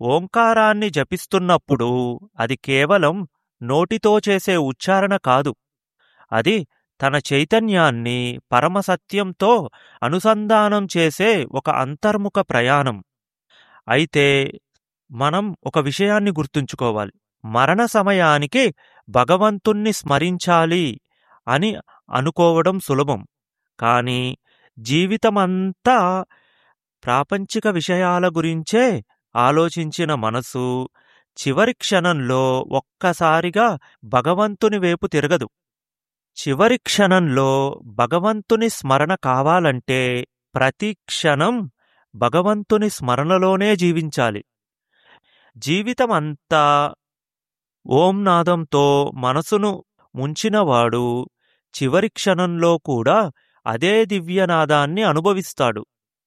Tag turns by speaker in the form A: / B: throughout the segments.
A: ఓంకారాన్ని జపిస్తున్నప్పుడు అది కేవలం నోటితో చేసే ఉచ్చారణ కాదు అది తన చైతన్యాన్ని పరమసత్యంతో అనుసంధానం చేసే ఒక అంతర్ముఖ ప్రయాణం అయితే మనం ఒక విషయాన్ని గుర్తుంచుకోవాలి మరణ సమయానికి భగవంతుణ్ణి స్మరించాలి అని అనుకోవడం సులభం కానీ జీవితమంతా ప్రాపంచిక విషయాల గురించే ఆలోచించిన మనసు చివరి క్షణంలో ఒక్కసారిగా భగవంతుని వైపు తిరగదు చివరి క్షణంలో భగవంతుని స్మరణ కావాలంటే ప్రతి క్షణం భగవంతుని స్మరణలోనే జీవించాలి జీవితమంతా ఓం నాదంతో మనసును ముంచినవాడు చివరి క్షణంలో కూడా అదే దివ్యనాదాన్ని అనుభవిస్తాడు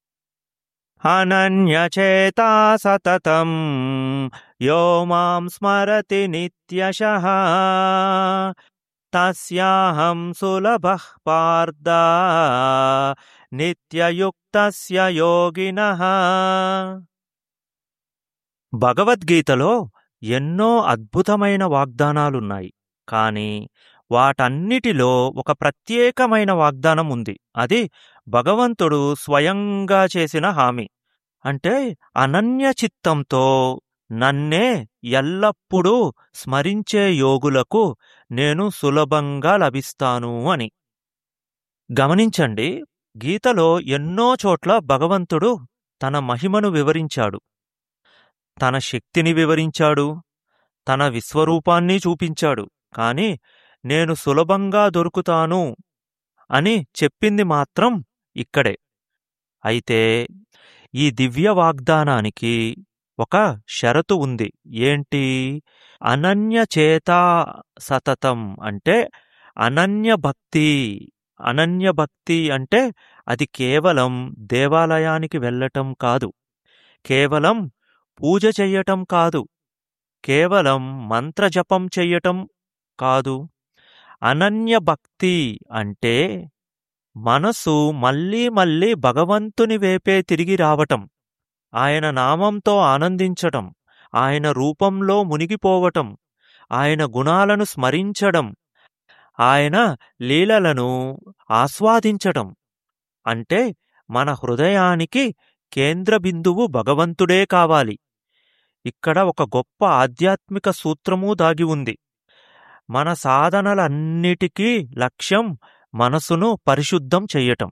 A: అనన్యచేతా సతతం యో మాం స్మరతి నిత్యశః తస్యాహం సులభః పార్థ నిత్యయుక్తస్య యోగినః భగవద్గీతలో ఎన్నో అద్భుతమైన వాగ్దానాలున్నాయి కానీ వాటన్నిటిలో ఒక ప్రత్యేకమైన వాగ్దానం ఉంది అది భగవంతుడు స్వయంగా చేసిన హామీ అంటే అనన్య చిత్తంతో నన్నే ఎల్లప్పుడూ స్మరించే యోగులకు నేను సులభంగా లభిస్తాను అని గమనించండి గీతలో ఎన్నో చోట్ల భగవంతుడు తన మహిమను వివరించాడు తన శక్తిని వివరించాడు తన విశ్వరూపాన్ని చూపించాడు కాని నేను సులభంగా దొరుకుతాను అని చెప్పింది మాత్రం ఇక్కడే అయితే ఈ దివ్య వాగ్దానానికి ఒక షరతు ఉంది ఏంటి అనన్య చేతా సతతం అంటే అనన్య భక్తి అనన్య భక్తి అంటే అది కేవలం దేవాలయానికి వెళ్ళటం కాదు కేవలం పూజ చెయ్యటం కాదు కేవలం మంత్రజపం చెయ్యటం కాదు అనన్య భక్తి అంటే మనసు మళ్ళీ మళ్ళీ భగవంతుని వేపే తిరిగి రావటం ఆయన నామంతో ఆనందించటం ఆయన రూపంలో మునిగిపోవటం ఆయన గుణాలను స్మరించడం ఆయన లీలలను ఆస్వాదించటం అంటే మన హృదయానికి కేంద్ర బిందువు భగవంతుడే కావాలి ఇక్కడ ఒక గొప్ప ఆధ్యాత్మిక సూత్రమూ దాగి ఉంది మన సాధనలన్నిటికీ లక్ష్యం మనసును పరిశుద్ధం చెయ్యటం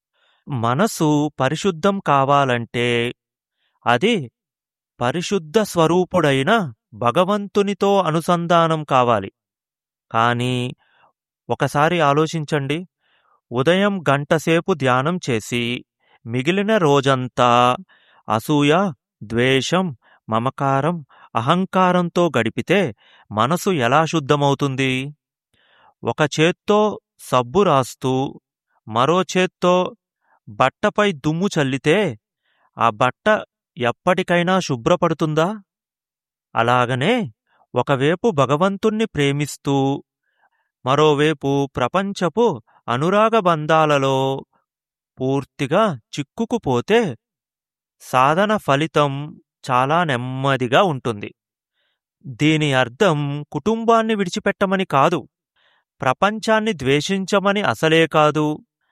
A: మనసు పరిశుద్ధం కావాలంటే అది పరిశుద్ధ స్వరూపుడైన భగవంతునితో అనుసంధానం కావాలి కానీ ఒకసారి ఆలోచించండి ఉదయం గంటసేపు ధ్యానం చేసి మిగిలిన రోజంతా అసూయ ద్వేషం మమకారం అహంకారంతో గడిపితే మనసు ఎలా శుద్ధమవుతుంది ఒక చేత్తో సబ్బు రాస్తూ మరో చేత్తో బట్టపై దుమ్ము చల్లితే ఆ బట్ట ఎప్పటికైనా శుభ్రపడుతుందా అలాగనే ఒకవేపు భగవంతుణ్ణి ప్రేమిస్తూ మరోవేపు ప్రపంచపు అనురాగ బంధాలలో పూర్తిగా చిక్కుకుపోతే సాధన ఫలితం చాలా నెమ్మదిగా ఉంటుంది దీని అర్థం కుటుంబాన్ని విడిచిపెట్టమని కాదు ప్రపంచాన్ని ద్వేషించమని అసలే కాదు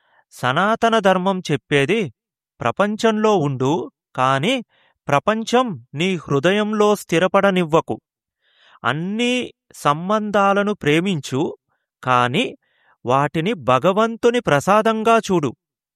A: సనాతన ధర్మం చెప్పేది ప్రపంచంలో ఉండు కాని ప్రపంచం నీ హృదయంలో స్థిరపడనివ్వకు అన్ని సంబంధాలను ప్రేమించు కాని వాటిని భగవంతుని ప్రసాదంగా చూడు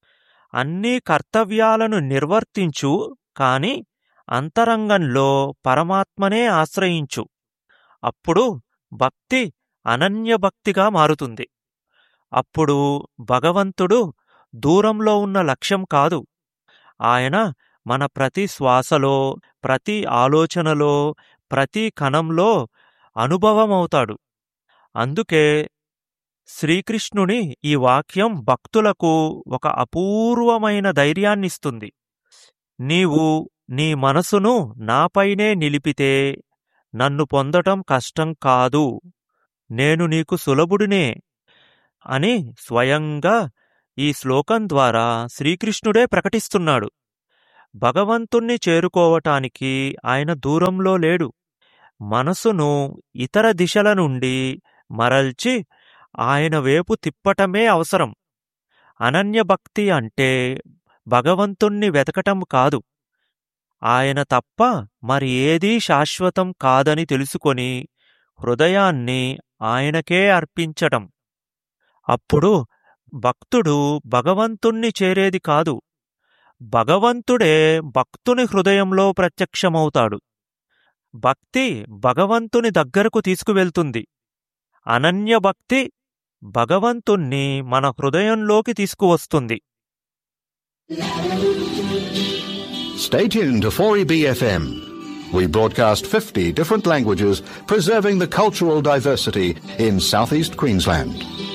A: అన్ని కర్తవ్యాలను నిర్వర్తించు కాని అంతరంగంలో పరమాత్మనే ఆశ్రయించు అప్పుడు భక్తి అనన్యభక్తిగా మారుతుంది అప్పుడు భగవంతుడు దూరంలో ఉన్న లక్ష్యం కాదు ఆయన మన ప్రతి శ్వాసలో ప్రతి ఆలోచనలో ప్రతి కణంలో అనుభవమవుతాడు అందుకే శ్రీకృష్ణుని ఈ వాక్యం భక్తులకు ఒక అపూర్వమైన ధైర్యాన్నిస్తుంది నీవు నీ మనసును నాపైనే నిలిపితే నన్ను పొందటం కష్టం కాదు నేను నీకు సులభుడినే అని స్వయంగా ఈ శ్లోకం ద్వారా శ్రీకృష్ణుడే ప్రకటిస్తున్నాడు భగవంతుణ్ణి చేరుకోవటానికి ఆయన దూరంలో లేడు మనసును ఇతర దిశల నుండి మరల్చి ఆయన వైపు తిప్పటమే అవసరం అనన్యభక్తి అంటే భగవంతుణ్ణి వెతకటం కాదు ఆయన తప్ప మరి ఏదీ శాశ్వతం కాదని తెలుసుకొని హృదయాన్ని ఆయనకే అర్పించటం అప్పుడు భక్తుడు భగవంతుణ్ణి చేరేది కాదు భగవంతుడే భక్తుని హృదయంలో ప్రత్యక్షమవుతాడు భక్తి భగవంతుని దగ్గరకు తీసుకువెళ్తుంది అనన్య భక్తి భగవంతుణ్ణి మన హృదయంలోకి తీసుకువస్తుంది
B: Stay tuned to 4EBFM. We broadcast 50 different languages, preserving the cultural diversity in southeast Queensland.